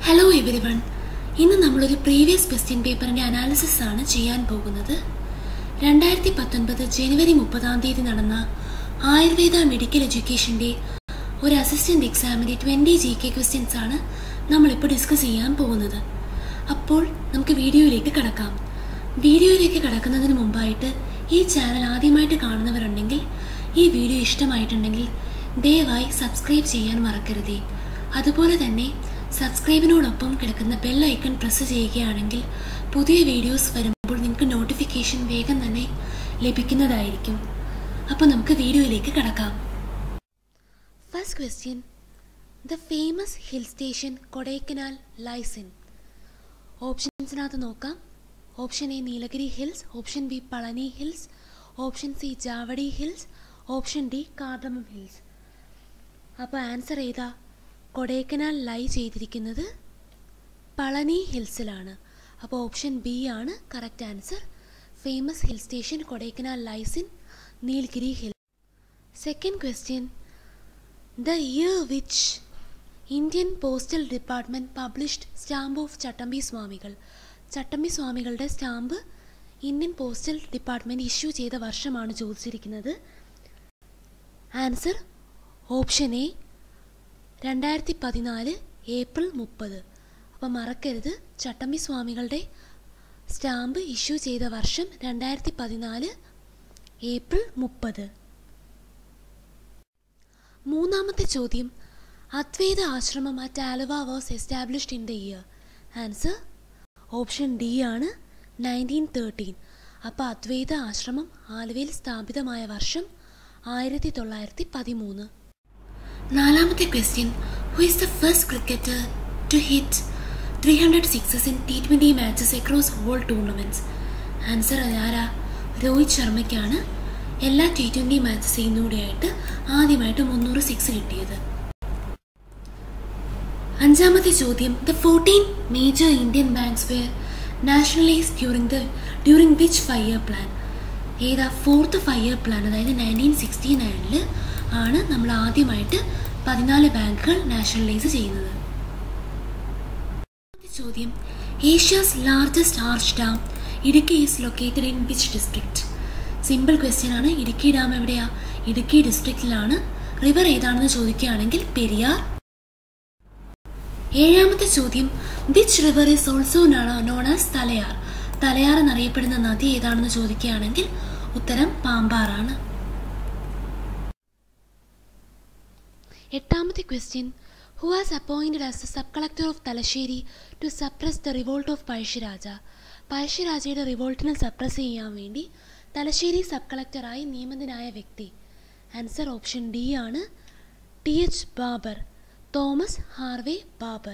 hello every one ഇന്ന് നമ്മളൊരു previous question പേപ്പറിന്റെ അനാലിസിസ് ആണ് ചെയ്യാൻ പോകുന്നത് രണ്ടായിരത്തി പത്തൊൻപത് ജനുവരി മുപ്പതാം തീയതി നടന്ന ആയുർവേദ മെഡിക്കൽ എഡ്യൂക്കേഷന്റെ ഒരു അസിസ്റ്റന്റ് എക്സാമിന്റെ ട്വന്റി ജി കെ ക്വസ്റ്റ്യൻസ് ആണ് നമ്മളിപ്പോൾ ഡിസ്കസ് ചെയ്യാൻ പോകുന്നത് അപ്പോൾ നമുക്ക് വീഡിയോയിലേക്ക് കടക്കാം വീഡിയോയിലേക്ക് കടക്കുന്നതിന് മുമ്പായിട്ട് ഈ ചാനൽ ആദ്യമായിട്ട് കാണുന്നവരുണ്ടെങ്കിൽ ഈ വീഡിയോ ഇഷ്ടമായിട്ടുണ്ടെങ്കിൽ ദയവായി സബ്സ്ക്രൈബ് ചെയ്യാൻ മറക്കരുതേ അതുപോലെ തന്നെ സബ്സ്ക്രൈബിനോടൊപ്പം കിടക്കുന്ന ബെൽ ഐക്കൺ പ്രസ് ചെയ്യുകയാണെങ്കിൽ പുതിയ വീഡിയോസ് വരുമ്പോൾ നിങ്ങൾക്ക് നോട്ടിഫിക്കേഷൻ വേഗം തന്നെ ലഭിക്കുന്നതായിരിക്കും അപ്പോൾ നമുക്ക് വീഡിയോയിലേക്ക് കടക്കാം first question the famous hill station Kodaikanal lies in ഓപ്ഷൻസിനകത്ത് നോക്കാം option A Nilgiri hills option B Palani hills option C Javadi hills option D cardamom hills അപ്പോൾ ആൻസർ ഏതാ കൊടൈക്കനാൽ ലൈ ചെയ്തിരിക്കുന്നത് പളനി ഹിൽസിലാണ് അപ്പോൾ ഓപ്ഷൻ ബി ആണ് correct answer famous hill station Kodaikanal lies in Nilgiri hill second question the year which Indian postal department published stamp of Chattampi Swamikal Chattampi സ്വാമികളുടെ stamp Indian postal department issue ചെയ്ത വർഷമാണ് ചോദിച്ചിരിക്കുന്നത് ആൻസർ ഓപ്ഷൻ എ രണ്ടായിരത്തി പതിനാല് ഏപ്രിൽ മുപ്പത് അപ്പം മറക്കരുത് ചട്ടമ്പി സ്വാമികളുടെ സ്റ്റാമ്പ് ഇഷ്യൂ ചെയ്ത വർഷം രണ്ടായിരത്തി പതിനാല് ഏപ്രിൽ മുപ്പത് മൂന്നാമത്തെ ചോദ്യം Advaita Ashramam at Aluva was established in the year answer option D ആണ് നയൻറ്റീൻ തേർട്ടീൻ അപ്പോൾ അദ്വൈത ആശ്രമം ആലുവയിൽ സ്ഥാപിതമായ വർഷം ആയിരത്തി തൊള്ളായിരത്തി പതിമൂന്ന് നാലാമത്തെ question who is the first cricketer to hit three hundred sixes in T twenty matches across all tournaments answer ആരാ രോഹിത് ശർമ്മയ്ക്കാണ് എല്ലാ ടി ട്വൻ്റി മാച്ചസിൽ നിന്നൂടെയായിട്ട് ആദ്യമായിട്ട് മുന്നൂറ് സിക്സ് കിട്ടിയത് അഞ്ചാമത്തെ ചോദ്യം the fourteen major Indian banks were nationalise during the during which five year plan ഏതാ fourth five year plan അതായത് nineteen sixty നയനിൽ ആണ് നമ്മൾ ആദ്യമായിട്ട് പതിനാല് ബാങ്കുകൾ നാഷണലൈസ് ചെയ്യുന്നത് ചോദ്യം Asia's largest arch dam Idukki is located in which district simple question ആണ് ഇടുക്കി ഡാം എവിടെയാ ഇടുക്കി ഡിസ്ട്രിക്റ്റിലാണ് റിവർ ഏതാണെന്ന് ചോദിക്കുകയാണെങ്കിൽ പെരിയാർ ഏഴാമത്തെ ചോദ്യം which river is also known as Thalayar Thalayar എന്നറിയപ്പെടുന്ന നദി ഏതാണെന്ന് ചോദിക്കുകയാണെങ്കിൽ ഉത്തരം പാമ്പാറാണ് എട്ടാമത്തെ question who has appointed as the sub collector of Thalassery to suppress the revolt of Pazhassi Raja പഴശ്ശിരാജയുടെ റിവോൾട്ടിനെ സപ്രസ് ചെയ്യാൻ വേണ്ടി തലശ്ശേരി സബ് കളക്ടറായി നിയമിതനായ വ്യക്തി ആൻസർ ഓപ്ഷൻ ഡി ആണ് T H Baber Thomas Harvey Baber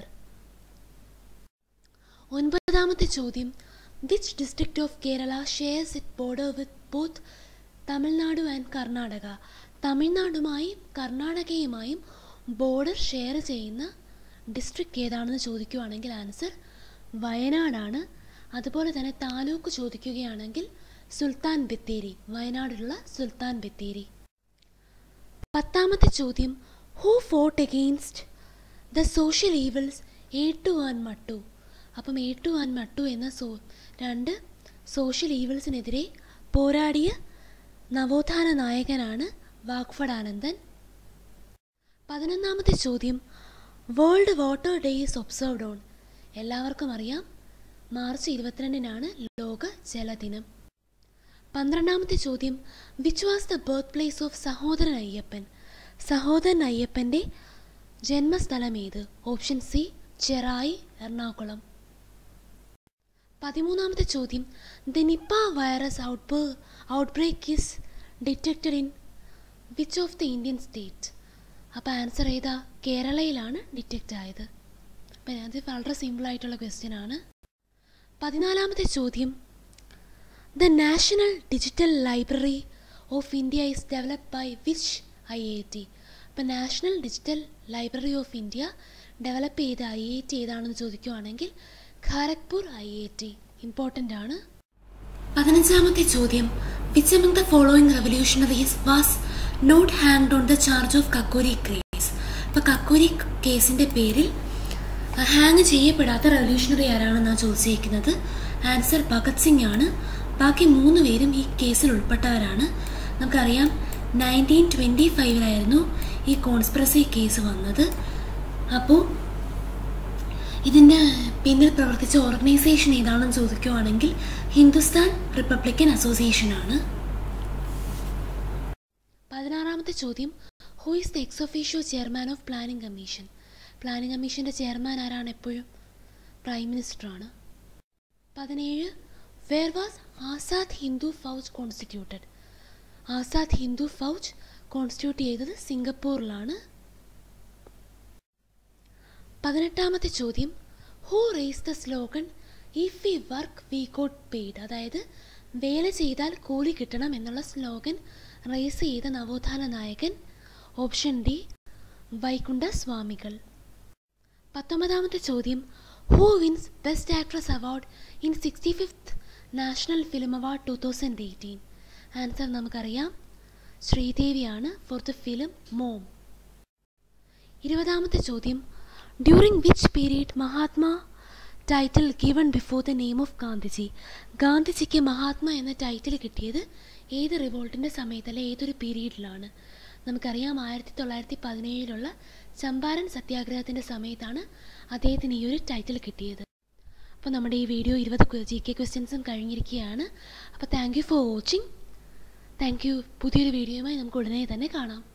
ഒൻപതാമത്തെ ചോദ്യം which district of Kerala shares it border with both Tamil Nadu and Karnataka തമിഴ്നാടുമായും കർണാടകയുമായും border share ചെയ്യുന്ന ഡിസ്ട്രിക്ട് ഏതാണെന്ന് ചോദിക്കുകയാണെങ്കിൽ ആൻസർ വയനാടാണ് അതുപോലെ തന്നെ താലൂക്ക് ചോദിക്കുകയാണെങ്കിൽ സുൽത്താൻ ബത്തേരി വയനാടുള്ള സുൽത്താൻ ബത്തേരി പത്താമത്തെ ചോദ്യം who fought against the social evils ഏട്ടു ആൻഡ് മട്ടു അപ്പം ഏട്ടു ആൻഡ് മട്ടു എന്ന സോ രണ്ട് സോഷ്യൽ ഈവിൾസിനെതിരെ പോരാടിയ നവോത്ഥാന നായകനാണ് വാഗ്ഫടാനന്ദൻ പതിനൊന്നാമത്തെ ചോദ്യം world water day is observed on എല്ലാവർക്കും അറിയാം മാർച്ച് ഇരുപത്തിരണ്ടിനാണ് ലോക ജലദിനം പന്ത്രണ്ടാമത്തെ ചോദ്യം which was the birth place of Sahodaran Ayyappan സഹോദരൻ അയ്യപ്പൻ്റെ ജന്മസ്ഥലം ഏത് ഓപ്ഷൻ സി ചെറായി എറണാകുളം പതിമൂന്നാമത്തെ ചോദ്യം the Nipah virus out out break is detected in which of the Indian state അപ്പോൾ ആൻസർ ഏതാ കേരളയിലാണ് ഡിറ്റക്റ്റ് ആയത് അപ്പം അത് വളരെ സിമ്പിളായിട്ടുള്ള ക്വസ്റ്റ്യൻ ആണ് പതിനാലാമത്തെ ചോദ്യം the national digital library of India is developed by which I I T ഇപ്പം national digital library of India develop ചെയ്ത ഐ ഐ ടി ഏതാണെന്ന് ചോദിക്കുകയാണെങ്കിൽ Kharagpur I I T important ആണ് പതിനഞ്ചാമത്തെ ചോദ്യം which among the following revolutionaries was not hanged on the charge of Kakori case അപ്പോൾ കക്കോരി കേസിൻ്റെ പേരിൽ ഹാങ് ചെയ്യപ്പെടാത്ത റവല്യൂഷണറി ആരാണെന്നാണ് ചോദിച്ചിരിക്കുന്നത് ആൻസർ ഭഗത് സിംഗ് ആണ് ബാക്കി മൂന്ന് പേരും ഈ കേസിൽ ഉൾപ്പെട്ടവരാണ് നമുക്കറിയാം നയൻറ്റീൻ ട്വൻറ്റി ഫൈവിലായിരുന്നു ഈ കോൺസ്പിറസി കേസ് വന്നത് അപ്പോൾ ഇതിൻ്റെ പിന്നിൽ പ്രവർത്തിച്ച ഓർഗനൈസേഷൻ ഏതാണെന്ന് ചോദിക്കുവാണെങ്കിൽ ഹിന്ദുസ്ഥാൻ റിപ്പബ്ലിക്കൻ അസോസിയേഷൻ ആണ് പതിനാറാമത്തെ ചോദ്യം who is the ex officio chairman of planning commission planning കമ്മീഷൻ്റെ ചെയർമാൻ ആരാണ് എപ്പോഴും പ്രൈം മിനിസ്റ്ററാണ് പതിനേഴ് where was Azad Hind Fauj constituted Azad Hind Fauj constitute ചെയ്തത് സിംഗപ്പൂരിലാണ് പതിനെട്ടാമത്തെ ചോദ്യം who raised the slogan if we work we got paid അതായത് വേല ചെയ്താൽ കൂലി കിട്ടണം എന്നുള്ള സ്ലോഗൻ റേസ് ചെയ്ത നവോത്ഥാന നായകൻ ഓപ്ഷൻ ഡി വൈകുണ്ഠ സ്വാമികൾ പത്തൊമ്പതാമത്തെ ചോദ്യം who wins best actress award in sixty fifth national film award two thousand eighteen answer നമുക്കറിയാം ശ്രീദേവിയാണ് ഫോർ ദ ഫിലിം മോം ഇരുപതാമത്തെ ചോദ്യം during which period Mahatma title given before the name of Gandhiji ഗാന്ധിജിക്ക് മഹാത്മാ എന്ന ടൈറ്റിൽ കിട്ടിയത് ഏത് റിവോൾട്ടിൻ്റെ സമയത്തല്ല ഏതൊരു പീരീഡിലാണ് നമുക്കറിയാം ആയിരത്തി തൊള്ളായിരത്തി പതിനേഴിലുള്ള ചമ്പാരൻ സത്യാഗ്രഹത്തിൻ്റെ സമയത്താണ് അദ്ദേഹത്തിന് ഈ ഒരു ടൈറ്റിൽ കിട്ടിയത് അപ്പോൾ നമ്മുടെ ഈ വീഡിയോ ഇരുപത് ജി കെ ക്വസ്റ്റ്യൻസും കഴിഞ്ഞിരിക്കുകയാണ് അപ്പോൾ thank you for watching thank you പുതിയൊരു വീഡിയോയുമായി നമുക്ക് ഉടനെ തന്നെ കാണാം